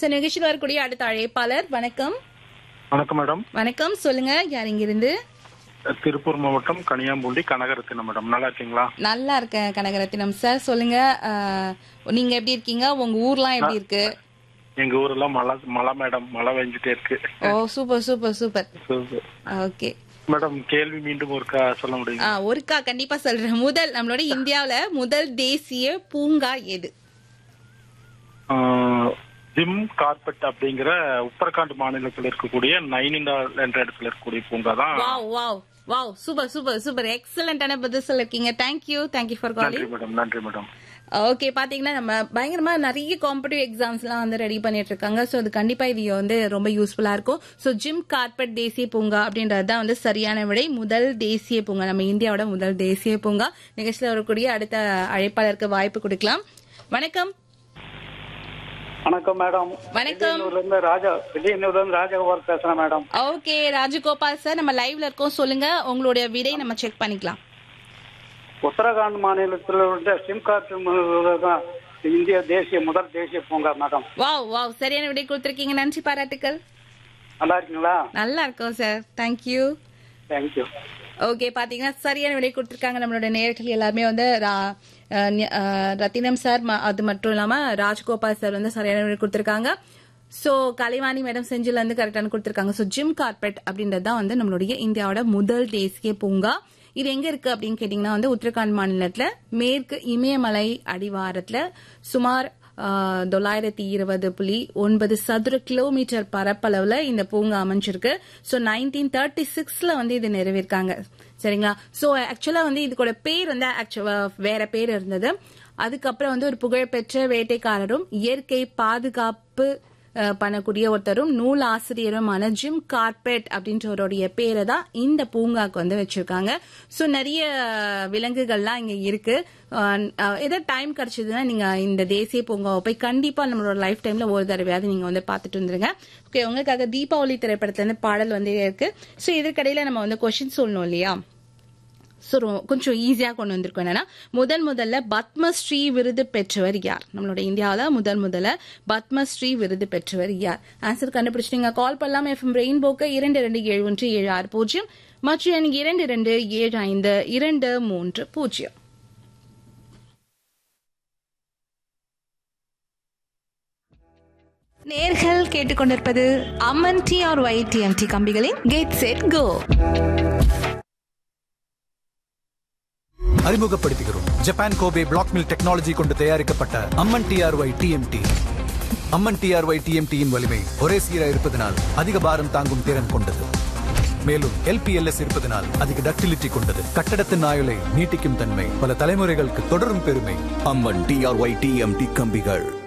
So நிகழ்ச்சியில் வரக்கூடிய அடுத்த அழைப்பாளர் வணக்கம் வணக்கம் மேடம் வணக்கம் சொல்லுங்க யார் இங்கிருந்து திருப்பூர் மாவட்டம் கனியாம்பூண்டி கனகரத்தினம் மேடம் நல்லா இருக்கீங்களா நல்லா இருக்கேன் கனகரத்தினம் சார் சொல்லுங்க அஹ், நீங்க எப்படி இருக்கீங்க உங்க ஊர்லாம் எப்படி இருக்கு எங்க ஊரெல்லாம் மழை மழை மேடம் மழை பெஞ்சிட்டே இருக்கு oh super super super super. Okay madam கேள்வி மீண்டும் ஒருக்கா சொல்ல முடியுமா ஆ ஒருக்கா கண்டிப்பா சொல்றேன் முதல் நம்மளோட இந்தியாவுல முதல் தேசிய பூங்கா எது ஆஹ், ஜிம் கார்பெட் அப்படிங்கிற உத்தரகாண்ட் மாநிலத்தில் இருக்கக்கூடிய நைனிண்டால் என்ற இடத்துல இருக்கக்கூடிய பூங்கா தான் wow wow wow super super super எக்ஸலண்டான பதில் சொல்லிருக்கீங்க தேங்க்யூ தேங்க்யூ ஃபார் நன்றி காலிங் மேடம் நன்றி மேடம் ஓகே பாத்தீங்கன்னா நம்ம பயங்கரமா நிறைய காம்படிட்டிவ் எக்ஸாம்ஸ்லாம் வந்து ரெடி பண்ணிட்டு இருக்காங்க ஸோ அது கண்டிப்பா இது வந்து ரொம்ப யூஸ்ஃபுல்லா இருக்கும் ஸோ ஜிம் கார்பெட் தேசிய பூங்கா அப்படின்றது தான் வந்து சரியான விடை முதல் தேசிய பூங்கா நம்ம இந்தியாவோட முதல் தேசிய பூங்கா நிகழ்ச்சியில் வரக்கூடிய அடுத்த அழைப்பாளருக்கு வாய்ப்பு கொடுக்கலாம் வணக்கம் வணக்கம் மேடம் வணக்கம் விஜயனூர்ல இருந்து ராஜா விஜயனூர்ல இருந்து ராஜகோபால் பேசுறேன் மேடம் ஓகே ராஜகோபால் சார் நம்ம லைவ்ல இருக்கோம் சொல்லுங்க உங்களுடைய விடை நம்ம செக் பண்ணிக்கலாம் உத்தரகாண்ட் மாநிலத்தில் உள்ள சிம்காட் தான் இந்திய தேசிய முதல் தேசிய பூங்கா மேடம் வாவ் வாவ் சரியான விடை கொடுத்துருக்கீங்க நன்றி பாராட்டுக்கள் நல்லா இருக்கீங்களா நல்லா இருக்கோம் சார் தேங்க்யூ தேங்க்யூ ஓகே பாத்தீங்கன்னா சரியான விடை கொடுத்துருக்காங்க நம்மளோட நேயர்கள் எல்லாருமே வந்து ரா- அஹ் நி- அஹ் ரத்தினம் சார் ம- அது மட்டும் இல்லாம ராஜ்கோபால் சார் வந்து சரியான விடை கொடுத்துருக்காங்க சோ கலைவாணி மேடம் செஞ்சில இருந்து கரெக்டான கொடுத்துருக்காங்க சோ ஜிம் கார்பெட் அப்படின்றது தான் வந்து நம்மளுடைய இந்தியாவோட முதல் தேசிய பூங்கா இது எங்க இருக்கு அப்படின்னு கேட்டீங்கன்னா வந்து உத்தரகாண்ட் மாநிலத்துல மேற்கு இமயமலை அடிவாரத்துல சுமார் ஆஹ், தொள்ளாயிரத்தி இருபது புள்ளி ஒன்பது சதுர கிலோமீட்டர் பரப்பளவுல இந்த பூங்கா அமைஞ்சிருக்கு ஸோ நைன்டீன் தேர்ட்டி சிக்ஸ்ல வந்து இது நிறைவேற்காங்க சரிங்களா ஸோ ஆக்சுவலா வந்து இதுக்கோட பேர் வந்து ஆக்சுவலா வேற பேர் இருந்தது அதுக்கப்புறம் வந்து ஒரு புகழ்பெற்ற வேட்டைக்காரரும் இயற்கை பாதுகாப்பு அஹ், பண்ணக்கூடிய ஒருத்தரும் நூல் ஆசிரியருமான ஜிம் கார்பெட் அப்படின்றவருடைய பேரை தான் இந்த பூங்காக்கு வந்து வச்சிருக்காங்க ஸோ நிறைய விலங்குகள்லாம் இங்க இருக்கு அஹ், அஹ், ஏதாவது டைம் கிடைச்சதுன்னா நீங்க இந்த தேசிய பூங்காவை போய் கண்டிப்பா நம்மளோட லைஃப் டைம்ல ஒரு தடவையாவது நீங்க வந்து பார்த்துட்டு வந்துருங்க ஓகே உங்களுக்காக தீபாவளி திரைப்படத்துல இருந்து பாடல் வந்து இருக்கு ஸோ இதற்கிடையில நம்ம வந்து கொஸ்டின் சொல்லணும் இல்லையா ஸோ கொஞ்சம் ஈஸியாக கொண்டு வந்திருக்கோம் என்னன்னா முதல் முதல்ல பத்மஸ்ரீ விருது பெற்றவர் யார் நம்மளோட இந்தியாவில் முதல் முதல்ல பத்மஸ்ரீ விருது பெற்றவர் யார் ஆன்சர் கண்டுபிடிச்சிட்டீங்க கால் பண்ணலாம் எஃப்எம் ரெயின்போக்கு இரண்டு ரெண்டு ஏழு ஒன்று ஏழு ஆறு பூஜ்ஜியம் மற்றும் எண் இரண்டு இரண்டு ஏழு ஐந்து இரண்டு மூன்று பூஜ்ஜியம் நேர்கள் கேட்டுக்கொண்டிருப்பது Amman T R Y TMT கம்பிகளின் கெட் செட் கோ அறிமுகப்படுத்துகிறோம் Japan Kobe block mill technology கொண்டு தயாரிக்கப்பட்ட Amman TRY TMT Amman TRY டிஎம்டியின் வலிமை ஒரே சீரா இருப்பதனால் அதிக பாரம் தாங்கும் திறன் கொண்டது மேலும் எல்பிஎல்எஸ் இருப்பதனால் அதிக டக்டிலிட்டி கொண்டது கட்டடத்தின் ஆயுளை நீட்டிக்கும் தன்மை பல தலைமுறைகளுக்கு தொடரும் பெருமை அம்மன் டிஆர்ஒய் டிஎம்டி கம்பிகள்